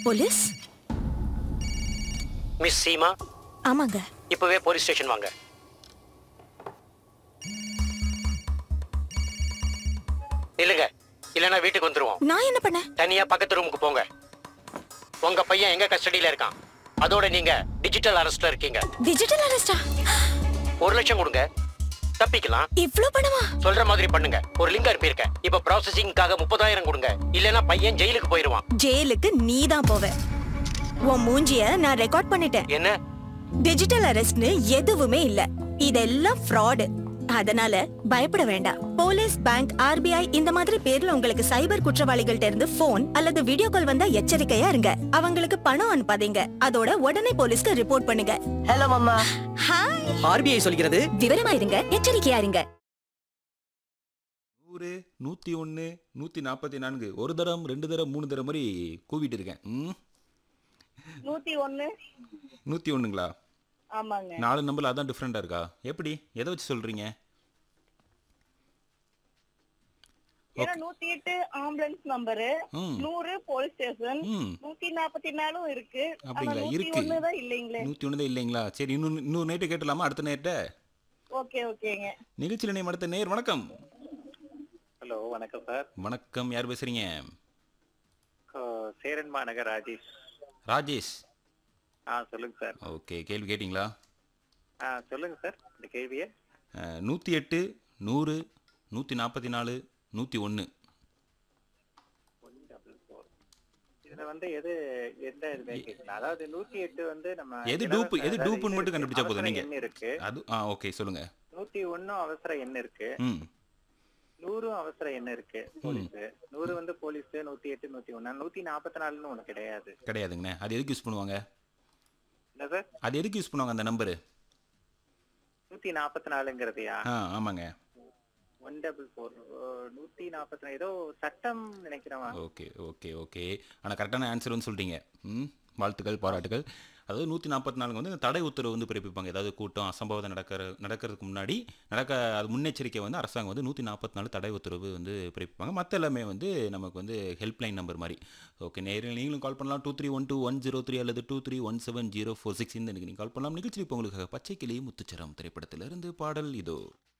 police miss Seema ஆமாங்க இப்பவே police station வாங்க இல்லைங்க இல்லைன்னா வீட்டுக்கு வந்துருவோம் நான் என்ன பண்ணேன் தனியா பக்கத்து ரூமுக்கு போங்க உங்க பையன் எங்க கஸ்டடியில இருக்கான் அதோட நீங்க டிஜிட்டல் அரெஸ்ட்ல இருக்கீங்க டிஜிட்டல் அரெஸ்டா ஒரு லட்சம் கொடுங்க தப்பிக்கலாம் இவ்ளோ பணமா சொல்ற மாதிரி பண்ணுங்க ஒரு லிங்க் அனுப்பியிருக்கேன் இப்ப ப்ராசஸிங்காக முப்பதாயிரம் கொடுங்க இல்லைன்னா பையன் ஜெயிலுக்கு போயிருவான் ஜெயிலுக்கு நீ தான் போவ உன் மூஞ்சிய நான் ரெக்கார்ட் பண்ணிட்டேன் என்ன டிஜிட்டல் அரெஸ்ட்னு எதுவுமே இல்ல இதெல்லாம் ஃப்ராடு அதனால பயப்பட வேண்டாம் போலீஸ் பேங்க் ஆர்பிஐ இந்த மாதிரி பேர்ல உங்களுக்கு சைபர் குற்றவாளிகள்ட்ட இருந்து போன் அல்லது வீடியோ கால் வந்தா எச்சரிக்கையா இருங்க அவங்களுக்கு பணம் அனுப்பாதீங்க அதோட உடனே போலீஸ்க்கு ரிப்போர்ட் பண்ணுங்க ஹலோ மம்மா ஹாய் ஆர்பிஐ சொல்கிறது விவரமா இருங்க எச்சரிக்கையா இருங்க நூறு நூற்றி ஒன்று நூற்றி நாற்பத்தி நான்கு ஒரு தரம் ரெண்டு தரம் மூணு தரம் மாதிரி கூவிட்டு இருக்கேன் ம் நூத்தி ஒண்ணு நூற்றி ஒன்றுங்களா ஆமாங்க நாலு நம்பர் அதான் டிஃப்ரெண்ட்டாக இருக்கா எப்படி எதை வச்சு சொல்கிறீங்க ஏன்னா நூத்தி எட்டு ஆம்புலன்ஸ் நம்பரு ம் நூறு போலீஸ் ஸ்டேஷன் ம் நூத்தி நாற்பத்தி நாலும் இருக்கு ஆனா அப்படிங்களா நூத்தி இருக்கு ஒண்ணுதான் இல்லைங்களே நூற்றி ஒன்று தான் இல்லைங்களா சரி இன்னொன்று இன்னொரு நைட்டு கேட்டலாமா அடுத்த நேர்கிட்ட ஓகே ஓகேங்க நிகழ்ச்சியில் நேம் அடுத்த நேர் வணக்கம் ஹலோ வணக்கம் சார் வணக்கம் யார் பேசுகிறீங்க அஹ், சேரன் மாநகர் ராஜேஷ் ராஜேஷ் ஆ சொல்லுங்க சார் ஓகே கேள்வி கேட்டிங்களா ஆ சொல்லுங்க சார் இந்த கேள்வியை நூற்றி எட்டு நூறு நூற்றி நாற்பத்தி நாலு நூற்றி ஒன்று இதுல வந்து எது எந்த இதுமே கேட்கல அதாவது நூத்தி எட்டு வந்து நம்ம எது இலவச- டூப்பு எது அதாவது டூப்புன்னு இது மட்டும் இருக்கு, கண்டுபிடிச்சா போதும் அவசர நீங்கள் எண் இருக்கு அது ஆ ஓகே சொல்லுங்கள் நூத்தி ஒண்ணும் அவசர எண் இருக்கு ம் நூறும் அவசர எண் இருக்கு போலீஸ் நூறு வந்து போலீஸ் நூத்தி எட்டு நூத்தி ஒண்ணு நூத்தி நாற்பத்தி நாலுன்னு ஒண்ணு கிடையாது கிடையாதுங்கண்ணே அது எதுக்கு யூஸ் பண்ணுவாங்க என்ன சார் அது எதுக்கு யூஸ் பண்ணுவாங்க அந்த நம்பரு நூத்தி நாற்பத்தி நாலுங்கிறதையா ஆ ஆமாங்க ஒன் டபுள் ஃபோர் நூத்தி நாற்பத்தி நாலு ஏதோ சட்டம் நினைக்கிறவா ஓகே ஓகே ஓகே ஆனால் கரெக்டான ஆன்சர் வந்து சொல்லிட்டீங்க ம் வாழ்த்துக்கள் பாராட்டுகள் அதாவது நூற்றி நாற்பத்தி நாலுங்க வந்து இந்த தடை உத்தரவு வந்து பிறப்பிப்பாங்க ஏதாவது கூட்டம் அசம்பாவிதம் நடக்கிற நடக்கிறதுக்கு முன்னாடி நடக்க அது முன்னெச்சரிக்கை வந்து அரசாங்கம் வந்து நூற்றி நாற்பத்தி நாலு தடை உத்தரவு வந்து பிறப்பிப்பாங்க மற்ற எல்லாமே வந்து நமக்கு வந்து ஹெல்ப்லைன் நம்பர் மாதிரி ஓகே நேரில் நீங்களும் கால் பண்ணலாம் two three one two one zero three அல்லது two three one seven zero four six இந்த நீங்கள் கால் பண்ணலாம் நிகழ்ச்சி இப்போ உங்களுக்கு பச்சை கிளி முத்துச்சரம் திரைப்படத்திலிருந்து பாடல் இதோ